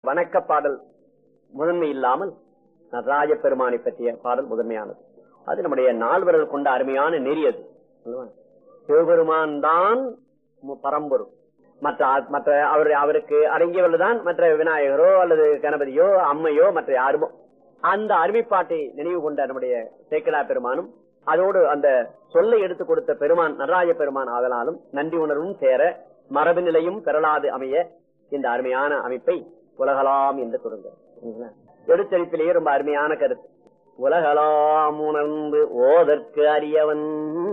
வணக்க பாடல் முதன்மை இல்லாமல் நடராஜ பெருமானை பற்றிய பாடல் முதன்மையானது அது நம்முடைய நால்வர்கள் கொண்ட அருமையான நெறி அது அல்லவா? சிவபெருமான் தான் மு- பரம்பொருள் மற்ற ஆ- மற்ற அவர் அவருக்கு அடங்கியவர்கள் தான் மற்ற விநாயகரோ அல்லது கணபதியோ அம்மையோ மற்ற யாருமோ அந்த அருமைப்பாட்டை நினைவு கொண்ட நம்முடைய சேக்கடா பெருமானும் அதோடு அந்த சொல்லை எடுத்து கொடுத்த பெருமான் நடராஜ பெருமான் ஆதலாலும் நன்றி உணர்வும் சேர மரபு நிலையும் பெறலாது அமைய இந்த அருமையான அமைப்பை உலகலாம் என்று சொல்லுங்க எடுத்தறிப்பிலேயே ரொம்ப அருமையான கருத்து உலகலாம் உணர்ந்து ஓதற்கு அறியவன்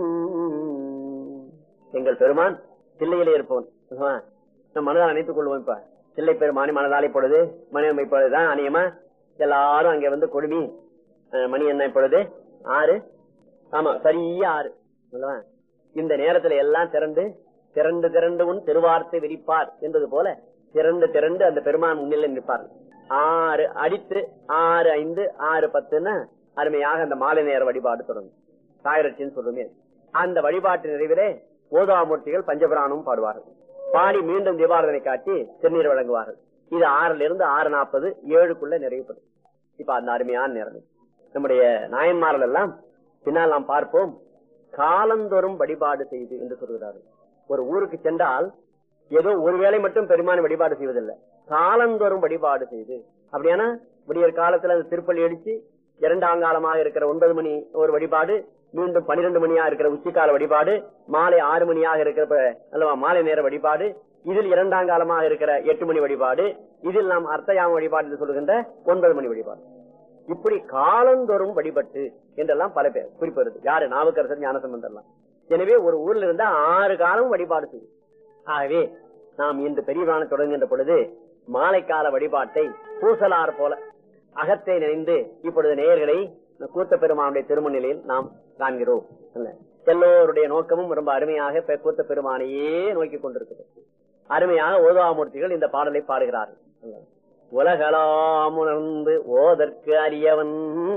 எங்கள் பெருமான் சில்லையிலே இருப்பவன் ஆமா. நம் மனதால் நினைத்துக் கொள்வோம் இப்ப சில்லை பெருமானி மனதாலை பொழுது மணி இப்பொழுதுதான் அநியமா எல்லாரும் அங்க வந்து கொடுமி அஹ், மணி என்ன இப்பொழுது ஆறு ஆமா சரியா ஆறு அல்லவா? இந்த நேரத்துல எல்லாம் திரண்டு திரண்டு திரண்டு உன் திருவார்த்தை விரிப்பார் என்பது போல திரண்டு திரண்டு அந்த பெருமான் முன்னிலை நிற்பார் ஆறு அடித்து ஆறு ஐந்து ஆறு பத்துன்னா அருமையாக அந்த மாலை நேர வழிபாடு தொடங்கும் சாயரட்சின்னு சொல்லுமே அந்த வழிபாட்டு நிறைவிலே ஓதாமூர்த்திகள் பஞ்சபுராணம் பாடுவார்கள் பாடி மீண்டும் தீபாரதனை காட்டி திருநீர் வழங்குவார்கள் இது ஆறுல இருந்து ஆறு நாற்பது ஏழுக்குள்ள நிறைவுபடும் இப்ப அந்த அருமையான நேரம் நம்முடைய நாயன்மார்கள் எல்லாம் பின்னால் நாம் பார்ப்போம் காலந்தோறும் வழிபாடு செய்து என்று சொல்கிறார்கள் ஒரு ஊருக்கு சென்றால் ஏதோ ஒரு வேளை மட்டும் பெருமான வழிபாடு செய்வதில்லை காலந்தோறும் வழிபாடு செய்து அப்படியானா விடியற் காலத்துல அந்த திருப்பள்ளி அடிச்சு இரண்டாம் காலமாக இருக்கிற ஒன்பது மணி ஒரு வழிபாடு மீண்டும் பனிரெண்டு மணியா இருக்கிற உச்சிக்கால வழிபாடு மாலை ஆறு மணியாக இருக்கிற ப- அல்லவா மாலை நேர வழிபாடு இதில் இரண்டாம் காலமாக இருக்கிற எட்டு மணி வழிபாடு இதில் நாம் அர்த்தயாம வழிபாடு என்று சொல்லுகின்ற ஒன்பது மணி வழிபாடு இப்படி காலந்தோறும் வழிபட்டு என்றெல்லாம் பல பேர் குறிப்பு வருது யாரு நாவுக்கரசர் ஞானசம்பந்தர்லாம் எனவே ஒரு ஊர்ல இருந்தா ஆறு காலம் வழிபாடு செய்யும் ஆகவே நாம் இன்று பெரியவான தொடங்குகின்ற பொழுது மாலை கால வழிபாட்டை பூசலார் போல அகத்தை நினைந்து இப்பொழுது நேயர்களை கூத்த பெருமானுடைய திருமணிலையில் நாம் காண்கிறோம் இல்ல? எல்லோருடைய நோக்கமும் ரொம்ப அருமையாக பெ- கூத்த பெருமானையே நோக்கி கொண்டிருக்கிறது அருமையாக ஓதாமூர்த்திகள் இந்த பாடலை பாடுகிறார்கள் இல்ல? உலகலாம் உணர்ந்து ஓதற்கு அறியவன்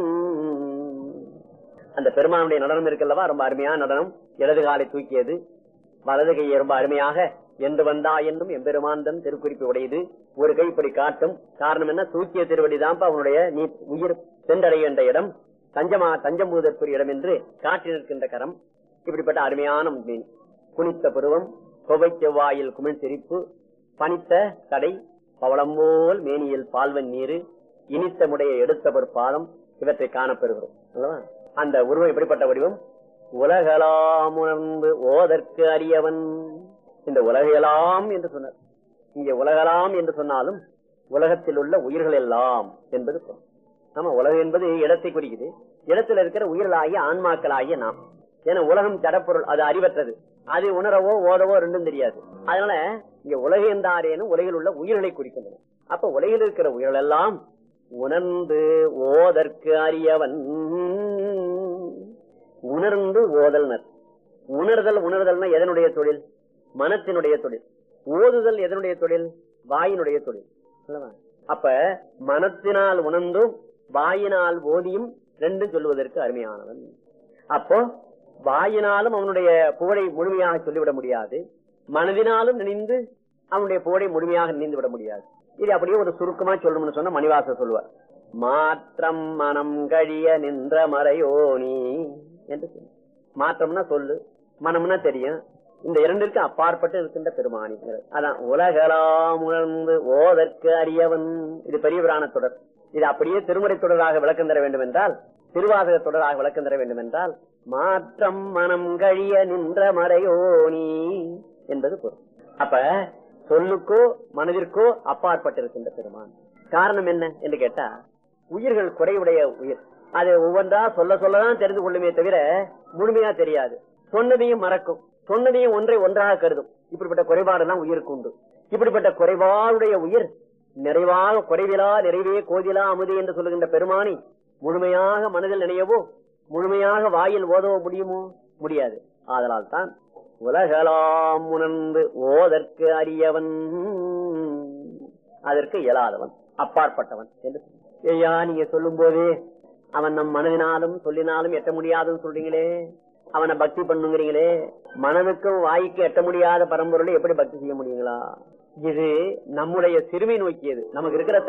அந்த பெருமானுடைய நடனம் இருக்கல்லவா ரொம்ப அருமையான நடனம் இடது காலை தூக்கியது வலது கையை ரொம்ப அருமையாக என்று வந்தா என்றும் எம்பெருமான் தன் திருக்குறிப்பு உடையது ஒரு கை இப்படி காட்டும் காரணம் என்ன தூக்கிய திருவடிதான்ப்பா அவனுடைய நீ உயிர் சென்றடைகின்ற இடம் தஞ்சமா தஞ்சம்பூதற்குரிய இடம் என்று காட்டி நிற்கின்ற கரம் இப்படிப்பட்ட அருமையான மீன் குனித்த பருவம் கொவை செவ்வாயில் குமிழ் சிரிப்பு பனித்த கடை பவளம் போல் மேனியில் பால்வன் நீரு இனித்த முடைய எடுத்த பாதம் இவற்றை காணப்பெறுகிறோம் அல்லவா? அந்த உருவம் எப்படிப்பட்ட வடிவம் உலகலாம் உணர்ந்து ஓதற்கு அறியவன் இந்த உலகையெல்லாம் என்று சொன்னார் இங்கே உலகலாம் என்று சொன்னாலும் உலகத்தில் உள்ள உயிர்கள் எல்லாம் என்பது பொருள். ஆமா உலகம் என்பது இடத்தை குறிக்குது இடத்துல இருக்கிற உயிர்களாகிய ஆன்மாக்களாகிய நாம் ஏன்னா உலகம் ஜடப்பொருள் அது அறிவற்றது அது உணரவோ ஓதவோ ரெண்டும் தெரியாது அதனால இங்க உலகென்றாரேனும் உலகில் உள்ள உயிர்களை குறிக்கின்றன அப்ப உலகில் இருக்கிற உயிர்கள் எல்லாம் உணர்ந்து ஓதற்கு அறியவன் உணர்ந்து ஓதல்னர் உணர்தல் உணர்தல்னா எதனுடைய தொழில் மனத்தினுடைய தொழில் ஓதுதல் எதனுடைய தொழில் வாயினுடைய தொழில் அல்லவா? அப்ப மனத்தினால் உணர்ந்தும் வாயினால் ஓதியும் ரெண்டும் சொல்லுவதற்கு அருமையானவன் அப்போ வாயினாலும் அவனுடைய புகழை முழுமையாக சொல்லிவிட முடியாது மனதினாலும் நினைந்து அவனுடைய புகழை முழுமையாக நினைந்து விட முடியாது இது அப்படியே ஒரு சுருக்கமா சொல்லணும்னு சொன்ன மணிவாசர் சொல்லுவார் மாற்றம் மனம் கழிய நின்ற மறையோனி என்று சொல்லு மாற்றம்னா சொல்லு மனம்னா தெரியும் இந்த இரண்டிற்கு அப்பாற்பட்டு இருக்கின்ற பெருமானிங்கிறது அதான் உலகலாம் உணர்ந்து ஓதற்கு அறியவன் இது பெரிய புராண தொடர் இது அப்படியே திருமுறை தொடராக விளக்கம் தர வேண்டும் என்றால் திருவாசக தொடராக விளக்கம் தர வேண்டும் என்றால் மாற்றம் மனம் கழிய நின்ற மறையோனி என்பது பொருள் அப்ப சொல்லுக்கோ மனதிற்கோ அப்பாற்பட்டிருக்கின்ற பெருமான் காரணம் என்ன என்று கேட்டா உயிர்கள் குறைவுடைய உயிர் அது ஒவ்வொன்றா சொல்ல சொல்லதான் தெரிந்து கொள்ளுமே தவிர முழுமையா தெரியாது சொன்னதையும் மறக்கும் சொன்னதையும் ஒன்றை ஒன்றாக கருதும் இப்படிப்பட்ட குறைபாடெல்லாம் உயிருக்கு உண்டு இப்படிப்பட்ட குறைபாடுடைய உயிர் நிறைவாக குறைவிலா நிறைவே கோதிலா அமுது என்று சொல்லுகின்ற பெருமானி முழுமையாக மனதில் நினையவோ முழுமையாக வாயில் ஓதவோ முடியுமோ முடியாது ஆதலால் தான் உலகலாம் உணர்ந்து ஓதற்கு அறியவன் அதற்கு இயலாதவன் அப்பாற்பட்டவன் என்று சொன்னார். ஐயா நீங்க சொல்லும் போதே அவன் நம் மனதினாலும் சொல்லினாலும் எட்ட முடியாதுன்னு சொல்றீங்களே அவனை பக்தி பண்ணுங்கிறீங்களே மனதுக்கும் வாய்க்கு எட்ட முடியாத பரம்பொருளை எப்படி பக்தி செய்ய முடியுங்களா இது நம்முடைய சிறுமை நோக்கியது நமக்கு இருக்கிற